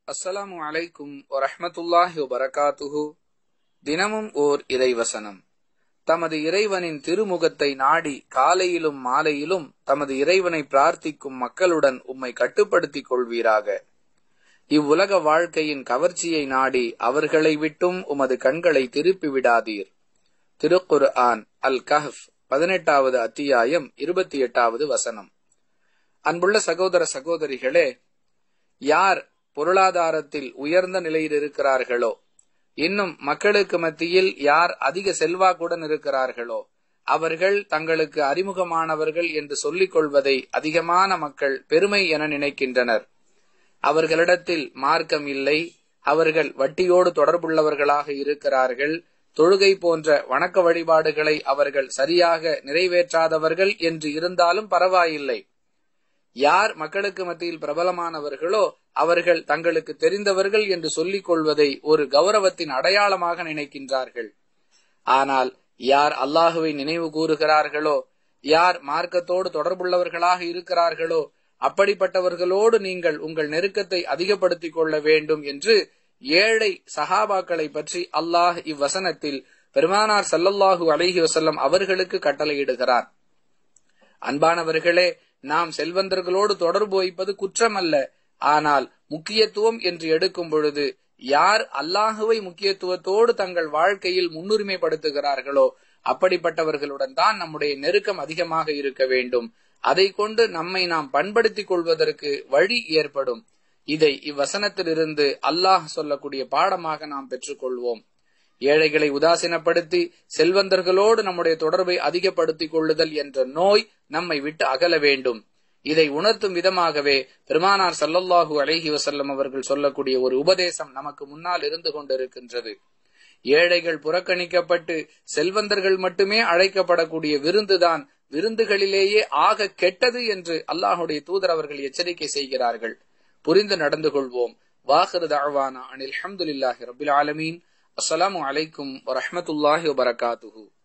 அஸ்ஸலாமு அலைக்கும் வரஹ்மத்துல்லாஹி வபரகாத்துஹு தினமும் ஓர் இறைவசனம் தமது இறைவனின் திருமுகத்தை நாடி காலையிலும் மாலையிலும் தமது இறைவனை பிரார்த்திக்கும் மக்களுடன் உம்மை கட்டுப்படுத்திக் கொள்வீராக இவ்வுலக வாழ்க்கையின் கவர்ச்சியை நாடி அவர்களை விட்டும் உமது கண்களை திருப்பி விடாதீர் திருக்குர் ஆன் அல் கஹப் பதினெட்டாவது அத்தியாயம் இருபத்தி எட்டாவது வசனம் அன்புள்ள சகோதர சகோதரிகளே யார் பொருளாதாரத்தில் உயர்ந்த நிலையில் இருக்கிறார்களோ இன்னும் மக்களுக்கு மத்தியில் யார் அதிக செல்வாக்குடன் இருக்கிறார்களோ அவர்கள் தங்களுக்கு அறிமுகமானவர்கள் என்று சொல்லிக் கொள்வதை அதிகமான மக்கள் பெருமை என நினைக்கின்றனர் அவர்களிடத்தில் மார்க்கம் இல்லை அவர்கள் வட்டியோடு தொடர்புள்ளவர்களாக இருக்கிறார்கள் தொழுகை போன்ற வணக்க வழிபாடுகளை அவர்கள் சரியாக நிறைவேற்றாதவர்கள் என்று இருந்தாலும் பரவாயில்லை யார் மக்களுக்கு மத்தியில் பிரபலமானவர்களோ அவர்கள் தங்களுக்கு தெரிந்தவர்கள் என்று சொல்லிக் கொள்வதை ஒரு கௌரவத்தின் அடையாளமாக நினைக்கின்றார்கள் ஆனால் யார் அல்லாஹுவை நினைவு கூறுகிறார்களோ யார் மார்க்கத்தோடு தொடர்புள்ளவர்களாக இருக்கிறார்களோ அப்படிப்பட்டவர்களோடு நீங்கள் உங்கள் நெருக்கத்தை அதிகப்படுத்திக் கொள்ள வேண்டும் என்று ஏழை சஹாபாக்களை பற்றி அல்லாஹ் இவ்வசனத்தில் பெருமானார் சல்லல்லாஹு அலஹி வசல்லம் அவர்களுக்கு கட்டளையிடுகிறார் அன்பானவர்களே நாம் செல்வந்தர்களோடு தொடர்பு வைப்பது குற்றம் அல்ல ஆனால் முக்கியத்துவம் என்று எடுக்கும் பொழுது யார் அல்லாஹுவை முக்கியத்துவத்தோடு தங்கள் வாழ்க்கையில் முன்னுரிமைப்படுத்துகிறார்களோ அப்படிப்பட்டவர்களுடன் தான் நம்முடைய நெருக்கம் அதிகமாக இருக்க வேண்டும் அதை கொண்டு நம்மை நாம் பண்படுத்திக் கொள்வதற்கு வழி ஏற்படும் இதை இவ்வசனத்திலிருந்து அல்லாஹ் சொல்லக்கூடிய பாடமாக நாம் பெற்றுக்கொள்வோம் ஏழைகளை உதாசீனப்படுத்தி செல்வந்தர்களோடு நம்முடைய தொடர்பை அதிகப்படுத்திக் கொள்ளுதல் என்ற நோய் நம்மை விட்டு அகல வேண்டும் இதை உணர்த்தும் விதமாகவே பெருமானார் சல்லல்லாஹு அலஹி வசல்லம் அவர்கள் சொல்லக்கூடிய ஒரு உபதேசம் நமக்கு முன்னால் இருந்து கொண்டிருக்கின்றது ஏழைகள் புறக்கணிக்கப்பட்டு செல்வந்தர்கள் மட்டுமே அழைக்கப்படக்கூடிய விருந்துதான் விருந்துகளிலேயே ஆக கெட்டது என்று அல்லாஹுடைய தூதர் அவர்கள் எச்சரிக்கை செய்கிறார்கள் புரிந்து நடந்து கொள்வோம் வாஹரு தாழ்வானா அனில் அஹமதுல்லாஹி ரபில் ஆலமீன் அஸ்ஸலாமு அலைக்கும் வரஹமத்துல்லாஹி வபரகாத்துஹூ